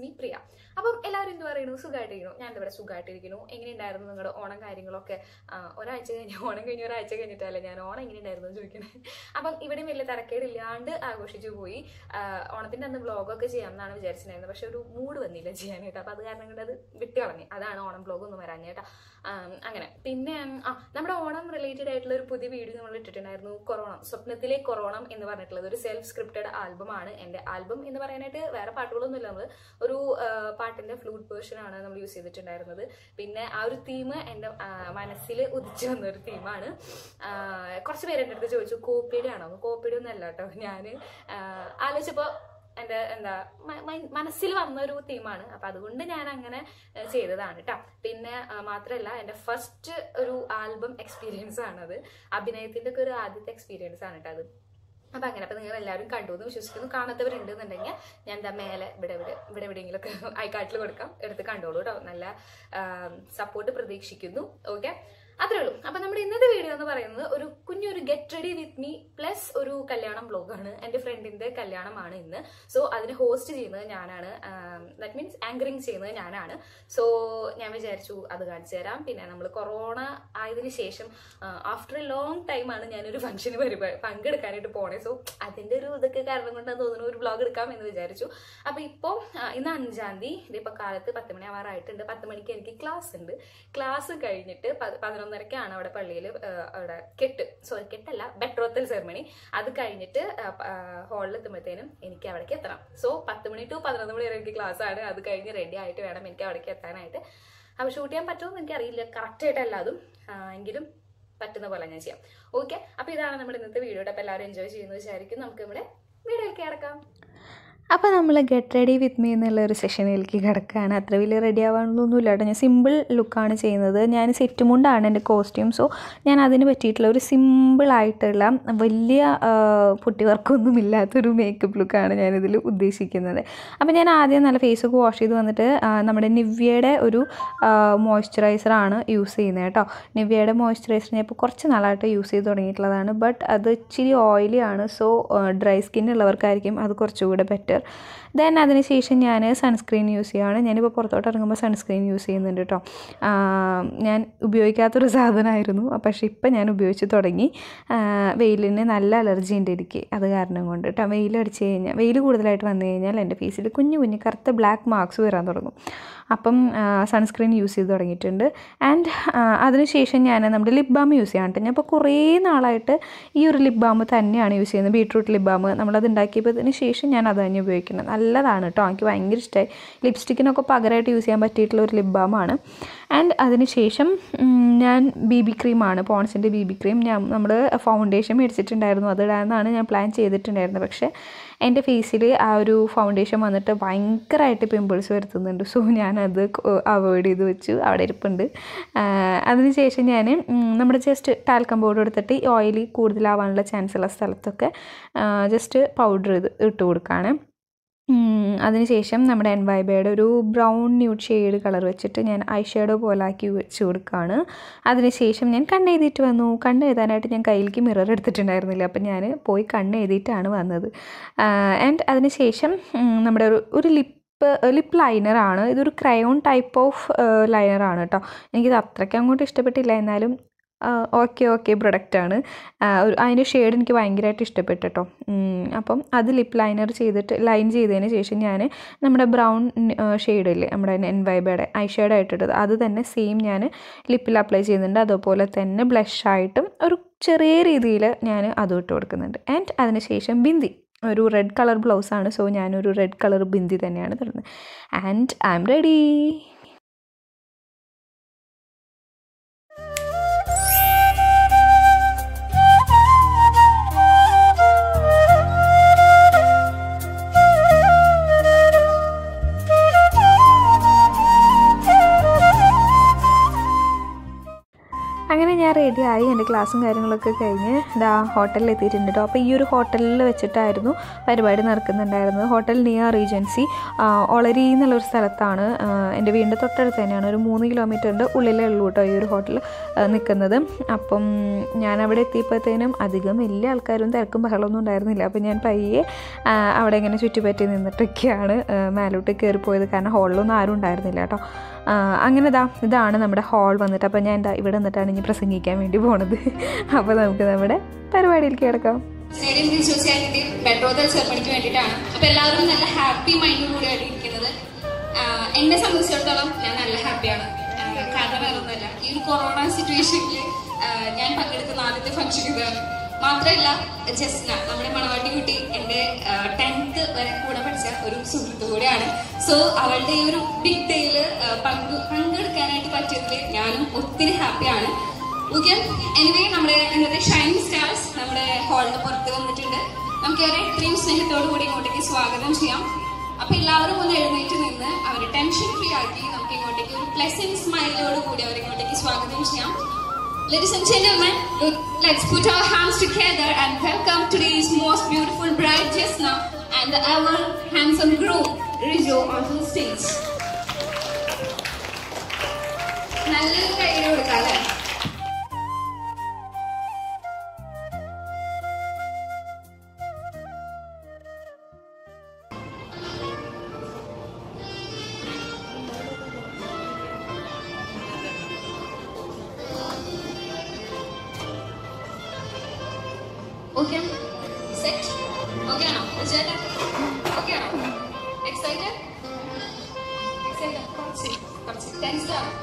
Me പ്രിയ അപ്പം എല്ലാവരും എന്ത് പറയുന്നു സുഖമായിട്ടിരിക്കുന്നു ഞാൻ ഇവിടെ സുഖമായിട്ടിരിക്കുന്നു എങ്ങനെയുണ്ടായിരുന്നു നിങ്ങളുടെ ഓണം കാര്യങ്ങളൊക്കെ ആ, ഒരാഴ്ച കഴിഞ്ഞ് ഓണം കഴിഞ്ഞ് ഒരാഴ്ച കഴിഞ്ഞിട്ടല്ല ഞാൻ ഓണം എങ്ങനെയുണ്ടായിരുന്നു എന്ന് ചോദിക്കണേ അപ്പം ഇവിടെയും വലിയ തരക്കേടില്ലാണ്ട് ആഘോഷിച്ചു പോയി ആ, ഓണത്തിന്റെ അന്ന് വ്ളോഗൊക്കെ ചെയ്യാമെന്നാണ് വിചാരിച്ചിട്ടുണ്ടായിരുന്നത് പക്ഷെ ഒരു മൂഡ് വന്നില്ല ചെയ്യാനായിട്ട് അപ്പം അത് കാരണം കൊണ്ട് അത് വിട്ട് കളഞ്ഞു അതാണ് ഓണം വ്ളോഗ് ഒന്നും വരാൻ ചേട്ടാ അങ്ങനെ പിന്നെ ആ നമ്മുടെ ഓണം റിലേറ്റഡ് ആയിട്ടുള്ള ഒരു പുതിയ വീഡിയോ നമ്മൾ ഇട്ടിട്ടുണ്ടായിരുന്നു കൊറോണ സ്വപ്നത്തിലെ കൊറോണം എന്ന് പറഞ്ഞിട്ടുള്ളത് ഒരു സെൽഫ് സ്ക്രിപ്റ്റഡ് ആൽബമാണ് എൻ്റെ ആൽബം എന്ന് പറയാനായിട്ട് വേറെ പാട്ടുകളൊന്നും ഇല്ല നമ്മൾ ഒരു ആ, പാട്ടിന്റെ ഫ്ലൂട്ട് വേർഷൻ ആണ് നമ്മൾ യൂസ് ചെയ്തിട്ടുണ്ടായിരുന്നത് പിന്നെ ആ ഒരു തീം എൻ്റെ മനസ്സിൽ ഉദിച്ചു വന്ന ഒരു തീമാണ് കുറച്ച് പേര് എൻ്റെ അടുത്ത് ചോദിച്ചു കോപ്പിയുടെ ആണോ കോപ്പിയുടെ ഒന്നും അല്ല കേട്ടോ ഞാൻ ആലോചിച്ചപ്പോൾ എൻ്റെ എന്താ മ- മൈ- മനസ്സിൽ വന്ന ഒരു തീമാണ് അപ്പൊ അതുകൊണ്ട് ഞാൻ അങ്ങനെ ഏഹ്, ചെയ്തതാണ് കേട്ടോ പിന്നെ ആ, മാത്രമല്ല എൻ്റെ ഫസ്റ്റ് ഒരു ആൽബം എക്സ്പീരിയൻസ് ആണത് അഭിനയത്തിന്റെ ഒക്കെ ഒരു ആദ്യത്തെ എക്സ്പീരിയൻസ് ആണ് കേട്ടോ അത് അപ്പൊ അങ്ങനെ അപ്പൊ നിങ്ങൾ എല്ലാവരും കണ്ടു എന്ന് വിശ്വസിക്കുന്നു കാണാത്തവരുണ്ടെന്നുണ്ടെങ്കിൽ ഞാൻ എന്താ മേലെ ഇവിടെ ഇവിടെ ഇവിടെ എവിടെയെങ്കിലുമൊക്കെ ഐക്കാട്ടിൽ കൊടുക്കാം എടുത്ത് കണ്ടോളൂ കേട്ടോ നല്ല സപ്പോർട്ട് പ്രതീക്ഷിക്കുന്നു ഓക്കെ അത്രേ ഉള്ളൂ അപ്പൊ നമ്മുടെ ഇന്നത്തെ വീഡിയോ എന്ന് പറയുന്നത് ഒരു കുഞ്ഞൊരു get ready with me plus ഒരു കല്യാണം ബ്ലോഗാണ് എന്റെ ഫ്രണ്ടിന്റെ കല്യാണമാണ് ഇന്ന് സോ അതിന് ഹോസ്റ്റ് ചെയ്യുന്നത് ഞാനാണ് ദാറ്റ് മീൻസ് ആങ്കറിങ് ചെയ്യുന്നത് ഞാനാണ് സോ ഞാൻ വിചാരിച്ചു അത് കാണിച്ചു തരാം പിന്നെ നമ്മൾ കൊറോണ ആയതിനു ശേഷം ആഫ്റ്റർ എ ലോങ് ടൈമാണ് ഞാനൊരു ഫംഗ്ഷന് പരിപാ പങ്കെടുക്കാനായിട്ട് പോണേ സോ അതിന്റെ ഒരു ഇതൊക്കെ കാരണം കൊണ്ടാണ് തോന്നുന്നു ഒരു വ്ളോഗ് എടുക്കാം എന്ന് വിചാരിച്ചു അപ്പൊ ഇപ്പോൾ ഇന്ന് അഞ്ചാം തീയതി ഇതിപ്പോ കാലത്ത് പത്ത് മണി ആവാറായിട്ടുണ്ട് പത്ത് മണിക്ക് എനിക്ക് ക്ലാസ് ഉണ്ട് ക്ലാസ് കഴിഞ്ഞിട്ട് പ- പതിനൊന്നരക്കാണ് അവിടെ പള്ളിയിൽ അവിടെ കെട്ട് സോറി കെട്ടല്ല ബെട്രോത്തൽ സെറമണി അത് കഴിഞ്ഞിട്ട് ഹാളിൽ എത്തുമ്പോഴത്തേനും എനിക്ക് അവിടേക്ക് എത്തണം സോ പത്ത് മണി ടു പതിനൊന്ന് മണി വരെ എനിക്ക് ക്ലാസ് ആണ് അത് കഴിഞ്ഞ് റെഡി ആയിട്ട് വേണം എനിക്ക് അവിടേക്ക് എത്താനായിട്ട് അപ്പോൾ ഷൂട്ട് ചെയ്യാൻ പറ്റുമെന്ന് എനിക്കറിയില്ല കറക്റ്റ് ആയിട്ടല്ല അതും ആ, എങ്കിലും പറ്റുന്ന പോലെ ഞാൻ ചെയ്യാം ഓക്കെ അപ്പോൾ ഇതാണ് നമ്മുടെ ഇന്നത്തെ വീഡിയോ അപ്പോൾ എല്ലാവരും എൻജോയ് ചെയ്യുന്നു വിചാരിക്കും നമുക്ക് നമ്മുടെ വീഡിയോയിലേക്ക് കിടക്കാം അപ്പോൾ നമ്മൾ ഗെറ്റ് റെഡി വിത്ത് മീ എന്നുള്ള ഒരു സെഷനിലേക്ക് കിടക്കുകയാണ് അത്ര വലിയ റെഡി ആവാനൊന്നുമില്ല കേട്ടോ ഞാൻ സിമ്പിൾ ലുക്കാണ് ചെയ്യുന്നത് ഞാൻ സെറ്റ് മുണ്ടാണ് എൻ്റെ കോസ്റ്റ്യൂം സോ ഞാൻ അതിന് പറ്റിയിട്ടുള്ള ഒരു സിമ്പിളായിട്ടുള്ള വലിയ ആ, പുട്ടി വർക്കൊന്നും ഇല്ലാത്തൊരു മേക്കപ്പ് ലുക്കാണ് ഞാനിതിൽ ഉദ്ദേശിക്കുന്നത് അപ്പോൾ ഞാൻ ആദ്യം നല്ല ഫേസ് ഒക്കെ വാഷ് ചെയ്ത് വന്നിട്ട് ആ, നമ്മുടെ നിവ്യയുടെ ഒരു മോയ്സ്ചറൈസറാണ് യൂസ് ചെയ്യുന്നത് കേട്ടോ നിവ്യയുടെ മോയ്സ്ചറൈസർ ഞാൻ ഇപ്പോൾ കുറച്ച് നാളായിട്ട് യൂസ് ചെയ്ത് തുടങ്ങിയിട്ടുള്ളതാണ് ബട്ട് അത് ഇച്ചിരി ഓയിലി ആണ് സോ ഡ്രൈ സ്കിൻ ഉള്ളവർക്കായിരിക്കും അത് കുറച്ചുകൂടെ ബെറ്റർ ദെൻ അതിനുശേഷം ഞാൻ സൺസ്ക്രീൻ യൂസ് ചെയ്യുകയാണ് ഞാനിപ്പോൾ പുറത്തോട്ട് ഇറങ്ങുമ്പോൾ സൺസ്ക്രീൻ യൂസ് ചെയ്യുന്നുണ്ട് കേട്ടോ ആ, ഞാൻ ഉപയോഗിക്കാത്തൊരു സാധനമായിരുന്നു പക്ഷേ ഇപ്പം ഞാൻ ഉപയോഗിച്ച് തുടങ്ങി ആ, വെയിലിന് നല്ല അലർജി ഉണ്ട് എനിക്ക് അത് കാരണം കൊണ്ട് കേട്ടോ വെയിൽ അടിച്ച് കഴിഞ്ഞാൽ വെയിൽ കൂടുതലായിട്ട് വന്നു കഴിഞ്ഞാൽ എൻ്റെ ഫേസിൽ കുഞ്ഞു കുഞ്ഞു കറുത്ത ബ്ലാക്ക് മാർക്സ് വരാൻ തുടങ്ങും അപ്പം സൺസ്ക്രീൻ യൂസ് ചെയ്ത് തുടങ്ങിയിട്ടുണ്ട് ആൻഡ് അതിനുശേഷം ഞാൻ നമ്മുടെ ലിപ് ബാം യൂസ് ചെയ്യാൻ ഞാൻ ഇപ്പോൾ കുറേ നാളായിട്ട് ഈ ഒരു ലിപ് ബാം തന്നെയാണ് യൂസ് ചെയ്യുന്നത് ബീട്രൂട്ട് ലിപ് ബാം നമ്മളത് ഉണ്ടാക്കിയതിന് ശേഷം ഞാൻ അത് തന്നെ ഉപയോഗിക്കുന്നത് നല്ലതാണ് കേട്ടോ എനിക്ക് ഭയങ്കര ഇഷ്ടമായി ലിപ്സ്റ്റിക്കിനൊക്കെ പകരമായിട്ട് യൂസ് ചെയ്യാൻ പറ്റിയിട്ടുള്ള ഒരു ലിപ് ബാമാണ് ആൻഡ് അതിനുശേഷം ഉം, ഞാൻ ബി ബി ക്രീമാണ് പോൺസിൻ്റെ ബി ബി ക്രീം ഞാൻ നമ്മൾ ഫൗണ്ടേഷൻ മേടിച്ചിട്ടുണ്ടായിരുന്നു അത് ഇടാമെന്നാണ് ഞാൻ പ്ലാൻ ചെയ്തിട്ടുണ്ടായിരുന്നത് പക്ഷേ എൻ്റെ ഫേസിൽ ആ ഒരു ഫൗണ്ടേഷൻ വന്നിട്ട് ഭയങ്കരമായിട്ട് പിമ്പിൾസ് വരുത്തുന്നുണ്ട് സോ ഞാനത് അവോയ്ഡ് ചെയ്ത് വെച്ചു അവിടെ ഇരിപ്പുണ്ട് ആഹ് അതിനുശേഷം ഞാൻ നമ്മുടെ ജസ്റ്റ് ടാൽക്കം പൗഡർ എടുത്തിട്ട് ഈ ഓയിൽ കൂടുതലാവാനുള്ള ചാൻസ് ഉള്ള സ്ഥലത്തൊക്കെ ജസ്റ്റ് പൗഡർ ഇത് ഇട്ട് കൊടുക്കുകയാണ് ഉം, അതിനുശേഷം നമ്മുടെ എൻവൈബയുടെ ഒരു ബ്രൗൺ ന്യൂഡ് ഷെയ്ഡ് കളർ വെച്ചിട്ട് ഞാൻ ഐ ഷേഡോ പോലാക്കി വെച്ച് കൊടുക്കുകയാണ് അതിനുശേഷം ഞാൻ കണ്ണ് എഴുതിയിട്ട് വന്നു കണ്ണ് എഴുതാനായിട്ട് ഞാൻ കയ്യിലേക്ക് മിറർ എടുത്തിട്ടുണ്ടായിരുന്നില്ല അപ്പം ഞാൻ പോയി കണ്ണ് എഴുതിയിട്ടാണ് വന്നത് ആൻഡ് അതിനുശേഷം ഉം, നമ്മുടെ ഒരു ഒരു ലിപ്പ് ലിപ്പ് ലൈനറാണ് ഇതൊരു ക്രയോൺ ടൈപ്പ് ഓഫ് ലൈനറാണ് കേട്ടോ എനിക്കിത് അത്രയ്ക്ക് അങ്ങോട്ട് ഇഷ്ടപ്പെട്ടില്ല എന്നാലും ഓക്കെ ഓക്കെ പ്രൊഡക്റ്റാണ് ഒരു അതിൻ്റെ ഷെയ്ഡ് എനിക്ക് ഭയങ്കരമായിട്ട് ഇഷ്ടപ്പെട്ടു കേട്ടോ ഉം, അപ്പം അത് ലിപ്പ് ലൈനർ ചെയ്തിട്ട് ലൈൻ ചെയ്തതിന് ശേഷം ഞാൻ നമ്മുടെ ബ്രൗൺ ഷെയ്ഡില്ലേ നമ്മുടെ എൻ വൈബയുടെ ഐ ഷെയ്ഡ് ആയിട്ടിട്ടത് അത് തന്നെ സെയിം ഞാൻ ലിപ്പിൽ അപ്ലൈ ചെയ്യുന്നുണ്ട് അതുപോലെ തന്നെ ബ്ലഷായിട്ടും ഒരു ചെറിയ രീതിയിൽ ഞാൻ അതും ഇട്ട് കൊടുക്കുന്നുണ്ട് ആൻഡ് അതിന് ശേഷം ബിന്ദി ഒരു റെഡ് കളർ ബ്ലൗസാണ് സോ ഞാനൊരു റെഡ് കളർ ബിന്ദി തന്നെയാണ് തരുന്നത് ആൻഡ് ഐ എം റെഡി അങ്ങനെ ഞാൻ റെഡി റെഡിയായി എൻ്റെ ക്ലാസ്സും കാര്യങ്ങളൊക്കെ കഴിഞ്ഞ് ഇതാ ഹോട്ടലിൽ എത്തിയിട്ടുണ്ട് കേട്ടോ അപ്പോൾ ഈ ഒരു ഹോട്ടലിൽ വെച്ചിട്ടായിരുന്നു പരിപാടി നടക്കുന്നുണ്ടായിരുന്നത് ഹോട്ടൽ നിയ റീജൻസി ഒളരി എന്നുള്ളൊരു സ്ഥലത്താണ് ആ, എൻ്റെ വീടിൻ്റെ തൊട്ടടുത്ത് തന്നെയാണ് ഒരു മൂന്ന് കിലോമീറ്ററിൻ്റെ ഉള്ളിലേ ഉള്ളൂ കേട്ടോ ഈ ഒരു ഹോട്ടൽ നിൽക്കുന്നത് അപ്പം ഞാൻ അവിടെ എത്തിയപ്പോഴത്തേനും അധികം വലിയ ആൾക്കാരും തിരക്കും ബഹളമൊന്നും ഉണ്ടായിരുന്നില്ല അപ്പോൾ ഞാൻ പയ്യെ ആ, അവിടെ ഇങ്ങനെ ചുറ്റിപ്പറ്റി നിന്നിട്ടൊക്കെയാണ് ആ, മേലോട്ട് കയറിപ്പോയത് കാരണം ഹോളിലൊന്നും ആരും ഉണ്ടായിരുന്നില്ല കേട്ടോ ആ, അങ്ങനെ ഇതാ ഇതാണ് നമ്മുടെ ഹാൾ വന്നിട്ട് അപ്പോൾ ഞാൻ ഇതാ ഇവിടെ നിന്നിട്ടാണ് ഇനി പ്രസംഗിക്കാൻ വേണ്ടി പോണത് അപ്പോൾ നമുക്ക് നമ്മുടെ പരിപാടിയിലേക്ക് കിടക്കാം സ്റ്റേഡിയം വിശ്വസിയായിട്ട് ബെട്രോതൽ സെറമണിക്ക് വേണ്ടിയിട്ടാണ് അപ്പൊ എല്ലാവരും നല്ല ഹാപ്പി മൈൻഡോടുകൂടിയാണ് ഇരിക്കുന്നത് ആഹ് എന്നെ സംബന്ധിച്ചിടത്തോളം ഞാൻ നല്ല ഹാപ്പിയാണ് ആഹ് കാരണം വേറൊന്നുമല്ല ഈ ഒരു കൊറോണ സിറ്റുവേഷനിൽ ഞാൻ പങ്കെടുക്കുന്ന ആദ്യത്തെ ഫംഗ്ഷൻ ഇതാണ് മാത്രമല്ല ജസ്ന നമ്മുടെ മണവാട്ടി കുട്ടി എന്റെ ടെൻത്ത് വരെ കൂടെ പഠിച്ച ഒരു സുഹൃത്ത് കൂടിയാണ് സോ അവളുടെ ഈ ഒരു ബിഗ് ഡേയിൽ പങ്കു പങ്കെടുക്കാനായിട്ട് പറ്റിയതിൽ ഞാനും ഒത്തിരി ഹാപ്പിയാണ് ഓക്കെ എനിവേ നമ്മുടെ ഇന്നത്തെ ഷൈനിങ് സ്റ്റാർസ് നമ്മുടെ ഹാളിന് പുറത്ത് വന്നിട്ടുണ്ട് നമുക്ക് അവരെ ഇത്രയും സ്നേഹത്തോടു കൂടി ഇങ്ങോട്ടേക്ക് സ്വാഗതം ചെയ്യാം അപ്പൊ എല്ലാവരും ഒന്ന് എഴുന്നേറ്റ് നിന്ന് അവരെ ടെൻഷൻ ഫ്രീ ആക്കി നമുക്ക് ഇങ്ങോട്ടേക്ക് ഒരു പ്ലസന്റ് സ്മൈലോട് കൂടി അവരെ ഇങ്ങോട്ടേക്ക് സ്വാഗതം ചെയ്യാം Ladies and gentlemen, let's put our hands together and welcome today's most beautiful bride Jesna and the ever handsome groom Rijo onto the stage. നല്ലൊരു കയ്യിൽ കൊടുക്കാം അല്ലേ ഓക്കെ സെറ്റ് ഓക്കെ ആണോ ചേട്ടാ ഓക്കെ ആണോ എക്സൈറ്റഡ് എക്സൈറ്റഡ് കുറച്ച് കുറച്ച് ടെൻസ്ഡ് ആണോ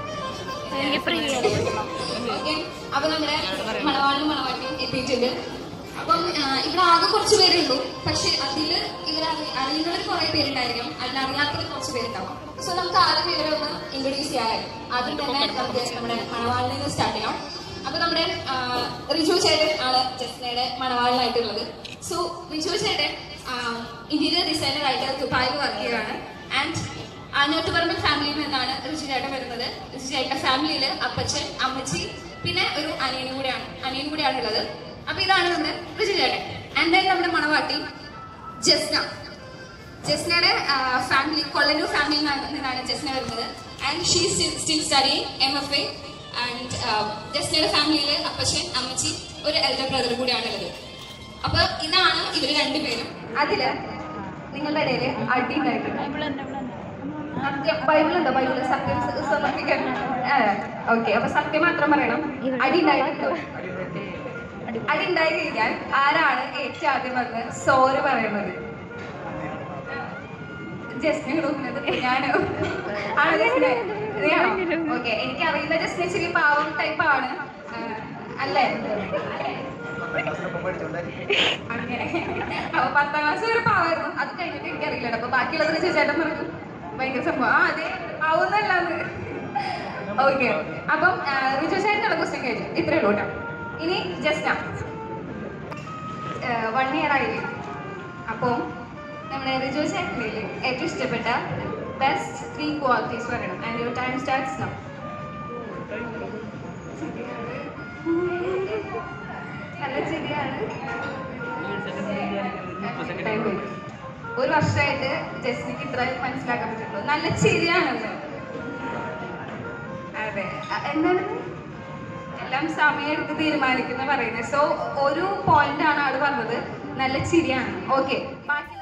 ഓക്കെ അപ്പൊ നമ്മുടെ മണവാളിനും മണവാട്ടിയും എത്തിയിട്ടുണ്ട് അപ്പം ആ, ഇവിടെ ആകെ കുറച്ച് പേരേ ഉള്ളൂ പക്ഷെ അതില് ഇവർ അറിയുന്നവർ കുറെ പേരുണ്ടായിരിക്കും അതിലറിയാത്തവർ കുറച്ച് പേരുണ്ടാവും സോ നമുക്ക് ആദ്യം ഇവരെ ഒന്ന് ഇൻട്രൊഡ്യൂസ് ചെയ്യാം ആദ്യം തന്നെ നമുക്ക് നമ്മുടെ മണവാളിൽ നിന്ന് സ്റ്റാർട്ട് ചെയ്യാം അപ്പൊ നമ്മുടെ ആ, റിജു ചേട്ടൻ ആണ് ജസ്നയുടെ മണവാളിനായിട്ടുള്ളത് സോ റിജു ചേട്ടൻ ഇന്റീരിയർ ഡിസൈനർ ആയിട്ട് ദുബായിൽ വർക്ക് ചെയ്യുകയാണ് ആൻഡ് ആനോട്ടുപറമ്പ് ഫാമിലിയിൽ നിന്നാണ് റിജു ചേട്ടൻ വരുന്നത് റിജു ചേട്ടൻ ഫാമിലിയിൽ അപ്പച്ചൻ അമ്മച്ചി പിന്നെ ഒരു അനിയനും കൂടെയാണ് അനിയനും കൂടെയാണ് ഉള്ളത് അപ്പൊ ഇതാണ് നമ്മുടെ റിജു ചേട്ടൻ ആൻഡ് ദെൻ നമ്മുടെ മണവാട്ടി ജസ്ന ജസ്നയുടെ ഫാമിലി കൊള്ളനൂർ ഫാമിലിയിൽ നിന്നാണ് ജസ്ന വരുന്നത് and she still study M F A and ജസ്നയുടെ ഫാമിലിയിൽ അപ്പച്ചൻ അമ്മച്ചി ഒരു എൽഡർ ബ്രദർ കൂടിയാണുള്ളത് അപ്പൊ ഇതാണ് ഇവര് രണ്ടുപേരും അതില് നിങ്ങളുടെ ഇടയിൽ അടി ഉണ്ടായിട്ടുണ്ട് സത്യം ബൈബിൾ ഉണ്ടോ ബൈബിള് സത്യം സ- സമർപ്പിക്കാൻ ഓക്കെ അപ്പൊ സത്യം മാത്രം പറയണം അടി ഉണ്ടായിട്ടുണ്ടോ അടി ഉണ്ടായി കഴിഞ്ഞാൽ ആരാണ് ഏറ്റവും ആദ്യം വന്ന് സോറ് പറയുന്നത് ജസ്റ്റിനെ നോക്കുന്നത് ഞാനോ ആണ് ജസ്റ്റിനെ നീയാണോ ഓക്കെ എനിക്ക് അറിയുന്ന ജസ്റ്റിനെ ഇച്ചിരി പാവം ടൈപ്പ് ആണ് ആ, അല്ലേ അങ്ങനെ അപ്പൊ പത്താം ക്ലാസ് വരെ പാവായിരുന്നു അത് കഴിഞ്ഞിട്ട് എനിക്കറിയില്ല അപ്പൊ ബാക്കിയുള്ളത് ചേട്ടൻ പറഞ്ഞു ഭയങ്കര സംഭവം ആ അതെ ആവുന്നല്ലാന്ന് ഓക്കെ അപ്പം ആ, റിജു ചേട്ടനുള്ള ക്വസ്റ്റ്യൻ കഴിഞ്ഞു ഇത്രയേ ഉള്ളൂ കേട്ടോ ഇനി ജസ്ന വൺ ഇയർ ആയില്ലേ അപ്പോൾ നമ്മുടെ റിജു ചേട്ടനിൽ ഏറ്റവും ഇഷ്ടപ്പെട്ട ബെസ്റ്റ് ത്രീ ക്വാളിറ്റീസ് പറയണം and your time starts now നല്ല ശരിയാണ് Time പോയി. ഒരു വർഷമായിട്ട് ജസ്റ്റിക്ക് ഇത്ര മനസ്സിലാക്കാൻ പറ്റുള്ളൂ നല്ല ശരിയാണെന്ന് അതെ അ- എന്താണ് എല്ലാം സമയമെടുത്ത് തീരുമാനിക്കുന്ന പറയുന്നത് സോ ഒരു പോയിന്റ് ആണ് ആള് പറഞ്ഞത് നല്ല ചിരിയാണ് ഓക്കെ ബാക്കി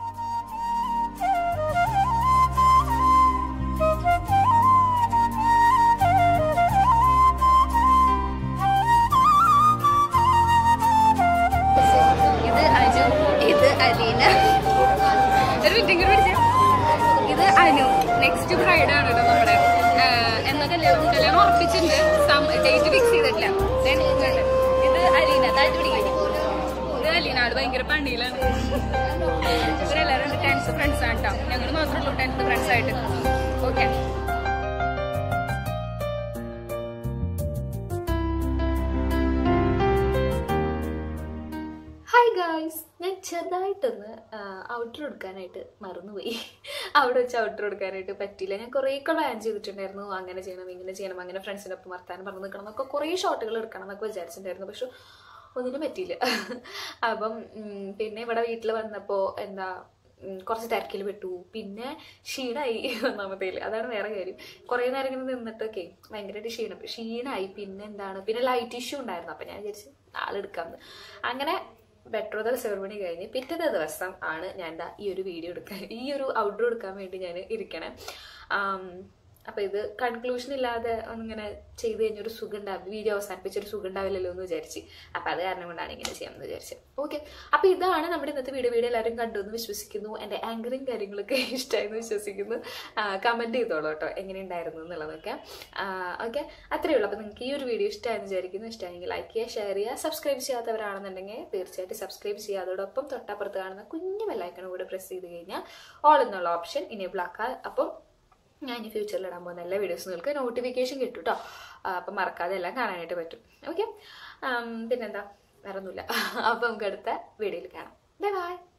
ഇത് അനു ഇത് അലീന ഒരു മിനിറ്റ് പിടിച്ച ഇത് അനു നെക്സ്റ്റ് ബ്രൈഡ് ആണ് കേട്ടോ നമ്മുടെ ആഹ് എന്നാ കല്യാണം കല്യാണം ഉറപ്പിച്ചിട്ടുണ്ട് ഡേറ്റ് ഫിക്സ് ചെയ്തിട്ടില്ല Then ഇതുണ്ട്. ഇത് അലീന താഴ്ത്തി പിടിക്കും ഇത് അലീന ആള് ഭയങ്കര പണിയിലാണ് ഇവരെല്ലാവരും ടെൻത്ത് ഫ്രണ്ട്സ് ആണ് കേട്ടോ ഞങ്ങൾ മാത്രമേ ഉള്ളൂ ടെൻത്ത് ഫ്രണ്ട്സ് ആയിട്ട് ഓക്കെ ഹായ് ഗായ്സ് ഞാൻ ചെറുതായിട്ടൊന്ന് ഔട്ടർ എടുക്കാനായിട്ട് മറന്നുപോയി അവിടെ വെച്ച് ഔട്ടർ എടുക്കാനായിട്ട് പറ്റിയില്ല ഞാൻ കുറേ ഒക്കെ പ്ലാൻ ചെയ്തിട്ടുണ്ടായിരുന്നു അങ്ങനെ ചെയ്യണം ഇങ്ങനെ ചെയ്യണം അങ്ങനെ ഫ്രണ്ട്സിൻ്റെ ഒപ്പം വർത്താനം പറഞ്ഞു നിൽക്കണം എന്നൊക്കെ കുറേ ഷോട്ടുകൾ എടുക്കണം എന്നൊക്കെ വിചാരിച്ചിട്ടുണ്ടായിരുന്നു പക്ഷെ ഒന്നിനും പറ്റിയില്ല അപ്പം ഉം, പിന്നെ ഇവിടെ വീട്ടിൽ വന്നപ്പോൾ എന്താ ഉം, കുറച്ച് തിരക്കിൽ പെട്ടു പിന്നെ ക്ഷീണമായി ഒന്നാമത്തേല് അതാണ് വേറെ കാര്യം കുറേ നേരം ഇങ്ങനെ നിന്നിട്ടൊക്കെ ഭയങ്കരമായിട്ട് ക്ഷീണം ക്ഷീണമായി പിന്നെ എന്താണ് പിന്നെ ലൈറ്റ് ഇഷ്യൂ ഉണ്ടായിരുന്നു അപ്പം ഞാൻ വിചാരിച്ചു ആളെടുക്കാമെന്ന് അങ്ങനെ ബെറ്റർ സെറമണി കഴിഞ്ഞ് പിറ്റത്തെ ദിവസം ആണ് ഞാൻ ദാ ഈ ഒരു വീഡിയോ എടുക്കാൻ ഈ ഒരു ഔട്ട്ഡോർ എടുക്കാൻ വേണ്ടി ഞാൻ ഇരിക്കണേ ആം, അപ്പൊ ഇത് കൺക്ലൂഷൻ ഇല്ലാതെ ഒന്നിങ്ങനെ ചെയ്ത് കഴിഞ്ഞൊരു സുഖം ഉണ്ടാവും വീഡിയോ അവസാനിപ്പിച്ചൊരു സുഖം ഉണ്ടാവില്ലല്ലോ എന്ന് വിചാരിച്ച് അപ്പൊ അത് കാരണം കൊണ്ടാണ് ഇങ്ങനെ ചെയ്യാമെന്ന് വിചാരിച്ചത് ഓക്കെ അപ്പൊ ഇതാണ് നമ്മുടെ ഇന്നത്തെ വീഡിയോ വീഡിയോ എല്ലാവരും കണ്ടു എന്ന് വിശ്വസിക്കുന്നു എന്റെ ആങ്കറിങ് കാര്യങ്ങളൊക്കെ ഇഷ്ടമായെന്ന് വിശ്വസിക്കുന്നു കമന്റ് ചെയ്തോളൂ കേട്ടോ എങ്ങനെ ഉണ്ടായിരുന്നു എന്നുള്ളതൊക്കെ ഓക്കെ അത്രയേ ഉള്ളൂ അപ്പൊ നിങ്ങൾക്ക് ഈ ഒരു വീഡിയോ ഇഷ്ടമായെന്ന് വിചാരിക്കുന്നു ഇഷ്ടമായെങ്കിൽ ലൈക്ക് ചെയ്യുക ഷെയർ ചെയ്യുക സബ്സ്ക്രൈബ് ചെയ്യാത്തവരാണെന്നുണ്ടെങ്കിൽ തീർച്ചയായിട്ടും സബ്സ്ക്രൈബ് ചെയ്യുക അതോടൊപ്പം തൊട്ടപ്പുറത്ത് കാണുന്ന കുഞ്ഞു ബെല്ലൈക്കൺ കൂടെ പ്രസ് ചെയ്ത് കഴിഞ്ഞാൽ ഓൾ എന്നുള്ള ഓപ്ഷൻ ഇനേബിൾ ആക്കുക അപ്പം ഞാൻ ഇനി ഫ്യൂച്ചറിൽ ഇടാൻ പോകുന്ന എല്ലാ വീഡിയോസും നിങ്ങൾക്ക് നോട്ടിഫിക്കേഷൻ കിട്ടും കേട്ടോ അപ്പം മറക്കാതെ എല്ലാം കാണാനായിട്ട് പറ്റും ഓക്കെ പിന്നെന്താ വേറെ ഒന്നുമില്ല അപ്പം നമുക്ക് അടുത്ത വീഡിയോയിൽ കാണാം ബൈ ബൈ